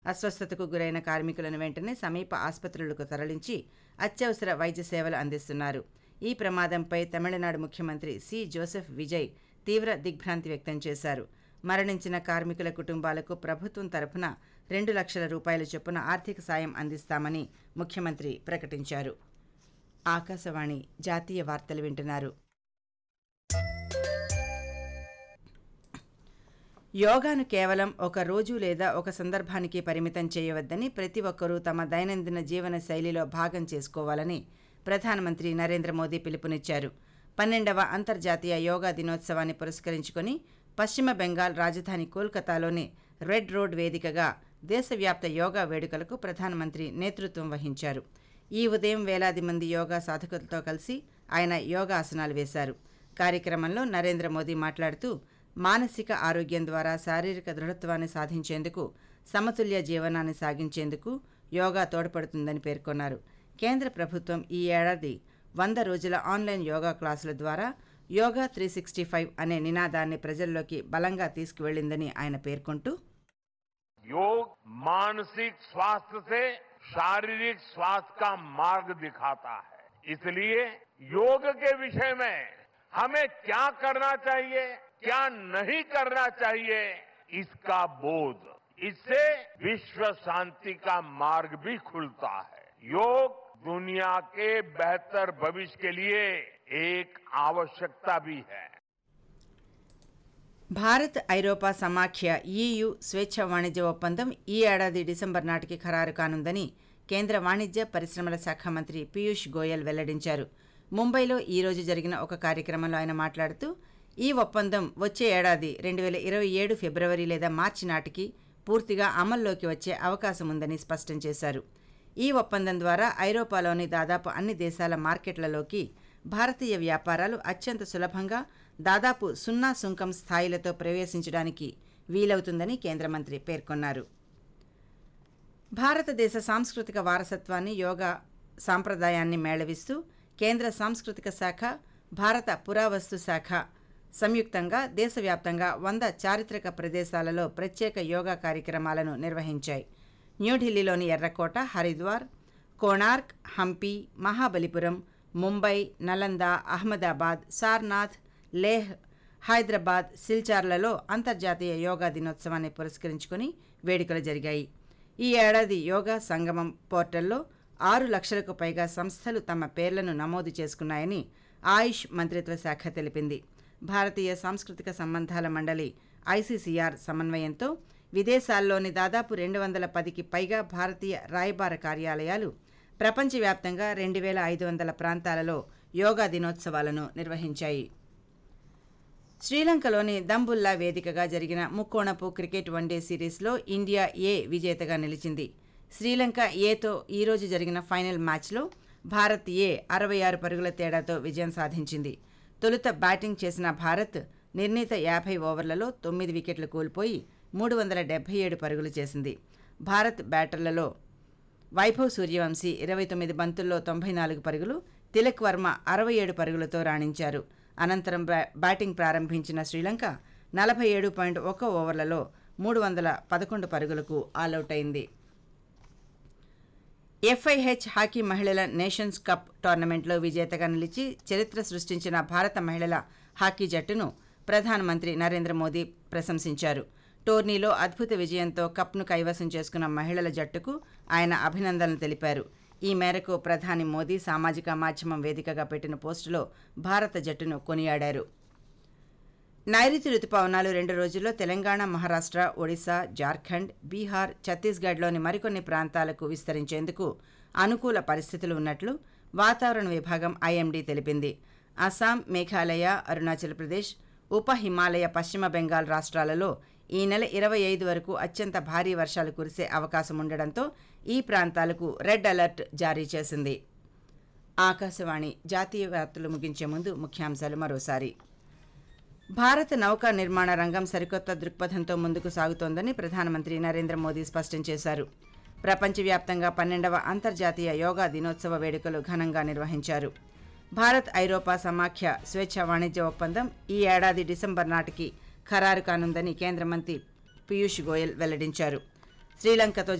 అస్వస్థతకు గురైన కార్మికులను వెంటనే సమీప ఆసుపత్రులకు తరలించి అత్యవసర వైద్య సేవలు అందిస్తున్నారు ఈ ప్రమాదంపై తమిళనాడు ముఖ్యమంత్రి సి జోసెఫ్ విజయ్ తీవ్ర దిగ్భ్రాంతి వ్యక్తం చేశారు మరణించిన కార్మికుల కుటుంబాలకు ప్రభుత్వం తరఫున రెండు లక్షల రూపాయల చొప్పున ఆర్థిక సాయం అందిస్తామని ముఖ్యమంత్రి ప్రకటించారు ఆకాశవాణి జాతీయ వార్తలు వింటున్నారు యోగాను కేవలం ఒక రోజు లేదా ఒక సందర్భానికి పరిమితం చేయవద్దని ప్రతి ఒక్కరూ తమ దైనందిన జీవన శైలిలో భాగం చేసుకోవాలని ప్రధానమంత్రి నరేంద్ర మోదీ పిలుపునిచ్చారు పన్నెండవ అంతర్జాతీయ యోగా దినోత్సవాన్ని పురస్కరించుకొని పశ్చిమ బెంగాల్ రాజధాని కోల్కతాలోని రెడ్ రోడ్ వేదికగా దేశవ్యాప్త యోగా వేడుకలకు ప్రధానమంత్రి నేతృత్వం వహించారు ఈ ఉదయం వేలాది మంది యోగా సాధకులతో కలిసి ఆయన యోగాసనాలు వేశారు కార్యక్రమంలో నరేంద్ర మోదీ మాట్లాడుతూ మానసిక ఆరోగ్యం ద్వారా శారీరక దృఢత్వాన్ని సాధించేందుకు సమతుల్య జీవనాన్ని సాగించేందుకు యోగా తోడ్పడుతుందని పేర్కొన్నారు కేంద్ర ప్రభుత్వం ఈ ఏడాది వంద రోజుల ఆన్లైన్ యోగా క్లాసుల ద్వారా యోగా త్రీ సిక్స్టీ ఫైవ్ అనే నినాదాన్ని ప్రజల్లోకి బలంగా తీసుకువెళ్లిందని ఆయన పేర్కొంటూ योग मानसिक स्वास्थ्य से शारीरिक स्वास्थ्य का मार्ग दिखाता है इसलिए योग के विषय में हमें क्या करना चाहिए क्या नहीं करना चाहिए इसका बोध इससे विश्व शांति का मार्ग भी खुलता है योग दुनिया के बेहतर भविष्य के लिए एक आवश्यकता भी है భారత్ ఐరోపా సమాఖ్య ఈయు స్వేచ్ఛ వాణిజ్య ఒప్పందం ఈ ఏడాది డిసెంబర్ నాటికి ఖరారు కానుందని కేంద్ర వాణిజ్య పరిశ్రమల శాఖ మంత్రి పీయూష్ గోయల్ వెల్లడించారు ముంబైలో ఈ రోజు జరిగిన ఒక కార్యక్రమంలో ఆయన మాట్లాడుతూ ఈ ఒప్పందం వచ్చే ఏడాది రెండు వేల ఇరవై ఏడు ఫిబ్రవరి లేదా మార్చి నాటికి పూర్తిగా అమల్లోకి వచ్చే అవకాశం ఉందని స్పష్టం చేశారు ఈ ఒప్పందం ద్వారా ఐరోపాలోని దాదాపు అన్ని దేశాల మార్కెట్లలోకి భారతీయ వ్యాపారాలు అత్యంత సులభంగా దాదాపు సున్నా సుంకం స్థాయిలతో ప్రవేశించడానికి వీలవుతుందని కేంద్ర మంత్రి పేర్కొన్నారు భారతదేశ సాంస్కృతిక వారసత్వాన్ని యోగా సాంప్రదాయాన్ని మేళవిస్తూ కేంద్ర సాంస్కృతిక శాఖ భారత పురావస్తు శాఖ సంయుక్తంగా దేశవ్యాప్తంగా వంద చారిత్రక ప్రదేశాలలో ప్రత్యేక యోగా కార్యక్రమాలను నిర్వహించాయి న్యూఢిల్లీలోని ఎర్రకోట హరిద్వార్ కోణార్క్ హంపి మహాబలిపురం ముంబై నలంద అహ్మదాబాద్ సార్నాథ్ లేహ్ హైదరాబాద్ సిల్చార్లలో అంతర్జాతీయ యోగా దినోత్సవాన్ని పురస్కరించుకుని వేడుకలు జరిగాయి ఈ ఏడాది యోగా సంగమం పోర్టల్లో ఆరు లక్షలకు పైగా సంస్థలు తమ పేర్లను నమోదు చేసుకున్నాయని ఆయుష్ మంత్రిత్వ శాఖ తెలిపింది భారతీయ సాంస్కృతిక సంబంధాల మండలి ఐసీసీఆర్ సమన్వయంతో విదేశాల్లోని దాదాపు రెండు వందల పదికి పైగా భారతీయ రాయబార కార్యాలయాలు ప్రపంచవ్యాప్తంగా రెండు వేల ఐదు వందల ప్రాంతాలలో యోగా దినోత్సవాలను నిర్వహించాయి శ్రీలంకలోని దంబుల్లా వేదికగా జరిగిన ముక్కోణపు క్రికెట్ వన్డే సిరీస్లో ఇండియా ఏ విజేతగా నిలిచింది శ్రీలంక ఏతో ఈరోజు జరిగిన ఫైనల్ మ్యాచ్లో భారత్ ఏ అరవై ఆరు పరుగుల తేడాతో విజయం సాధించింది తొలుత బ్యాటింగ్ చేసిన భారత్ నిర్ణీత యాభై ఓవర్లలో తొమ్మిది వికెట్లు కోల్పోయి మూడు వందల డెబ్బై ఏడు పరుగులు చేసింది భారత్ బ్యాటర్లలో వైభవ్ సూర్యవంశీ ఇరవై తొమ్మిది బంతుల్లో తొంభై నాలుగు పరుగులు తిలక్ వర్మ అరవై ఏడు పరుగులతో రాణించారు అనంతరం బ్యా బ్యాటింగ్ ప్రారంభించిన శ్రీలంక నలభై ఏడు పాయింట్ ఒక ఓవర్లలో మూడు వందల పదకొండు పరుగులకు ఆలౌట్ అయింది ఎఫ్ఐహెచ్ హాకీ మహిళల నేషన్స్ కప్ టోర్నమెంట్లో విజేతగా నిలిచి చరిత్ర సృష్టించిన భారత మహిళల హాకీ జట్టును ప్రధానమంత్రి నరేంద్ర మోదీ ప్రశంసించారు టోర్నీలో అద్భుత విజయంతో కప్ను కైవసం చేసుకున్న మహిళల జట్టుకు ఆయన అభినందనలు తెలిపారు ఈ మేరకు ప్రధాని మోదీ సామాజిక మాధ్యమం వేదికగా పెట్టిన పోస్టులో భారత జట్టును కొనియాడారు నైరుతి రుతుపవనాలు రెండు రోజుల్లో తెలంగాణ మహారాష్ట్ర ఒడిశా జార్ఖండ్ బీహార్ ఛత్తీస్గఢ్లోని మరికొన్ని ప్రాంతాలకు విస్తరించేందుకు అనుకూల పరిస్థితులు ఉన్నట్లు వాతావరణ విభాగం ఐఎండీ తెలిపింది అస్సాం మేఘాలయ అరుణాచల్ ప్రదేశ్ ఉప హిమాలయ పశ్చిమ బెంగాల్ రాష్ట్రాలలో ఈ నెల ఇరవై ఐదు వరకు అత్యంత భారీ వర్షాలు కురిసే అవకాశం ఉండడంతో ఈ ప్రాంతాలకు రెడ్ అలర్ట్ జారీ చేసింది ఆకాశవాణి జాతీయ వార్తలు ముగించే ముందు ముఖ్యాంశాలు మరోసారి భారత నౌకా నిర్మాణ రంగం సరికొత్త దృక్పథంతో ముందుకు సాగుతోందని ప్రధానమంత్రి నరేంద్ర మోదీ స్పష్టం చేశారు ప్రపంచవ్యాప్తంగా పన్నెండవ అంతర్జాతీయ యోగా దినోత్సవ వేడుకలు ఘనంగా నిర్వహించారు భారత్ ఐరోపా సమాఖ్య స్వేచ్ఛ వాణిజ్య ఒప్పందం ఈ ఏడాది డిసెంబర్ నాటికి ఖరారు కానుందని కేంద్ర మంత్రి పీయూష్ గోయల్ వెల్లడించారు శ్రీలంకతో